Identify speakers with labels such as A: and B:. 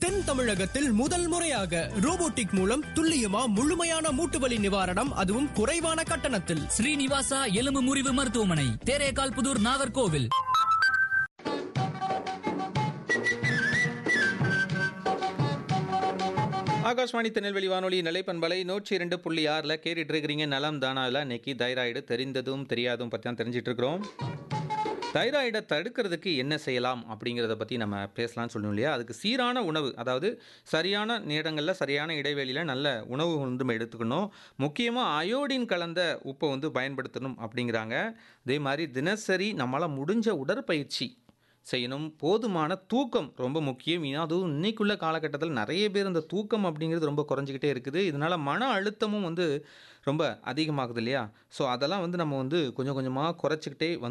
A: தென் தமிழகத்தில் முதல் முறையாக ரோபோட்டிக் மூலம் துல்லியமா முழுமையான மூட்டு வலி நிவாரணம் அதுவும் குறைவான கட்டணத்தில்
B: ஸ்ரீனிவாசா எலும்பு முறிவு மருத்துவமனை தேரேகால் புதூர் நாகர்கோவில்
C: ஆகாஷ்வாணி திருநெல்வேலி வானொலி நிலைப்பண்பலை நூற்றி இரண்டு புள்ளி ஆறில் கேட்டுட்டு இருக்கிறீங்க நலம் தானாவில் இன்னைக்கு தைராய்டு தெரிந்ததும் தெரியாதும் பற்றி தான் தெரிஞ்சிட்டு இருக்கிறோம் தைராய்டை தடுக்கிறதுக்கு என்ன செய்யலாம் அப்படிங்கிறத பற்றி நம்ம பேசலாம்னு சொல்லணும் இல்லையா அதுக்கு சீரான உணவு அதாவது சரியான நேரங்களில் சரியான இடைவெளியில் நல்ல உணவு வந்து நம்ம எடுத்துக்கணும் முக்கியமாக அயோடின் கலந்த உப்பை வந்து பயன்படுத்தணும் அப்படிங்கிறாங்க அதே மாதிரி தினசரி நம்மளால் முடிஞ்ச உடற்பயிற்சி செய்யணும் போதுமான தூக்கம் ரொம்ப முக்கியம் ஏன்னா அதுவும் இன்னைக்குள்ள காலகட்டத்தில் நிறைய பேர் இந்த தூக்கம் அப்படிங்கிறது ரொம்ப குறைஞ்சிக்கிட்டே இருக்குது இதனால் மன அழுத்தமும் வந்து ரொம்ப அதிகமாகுது இல்லையா ஸோ அதெல்லாம் வந்து நம்ம வந்து கொஞ்சம் கொஞ்சமாக குறைச்சிக்கிட்டே வந்து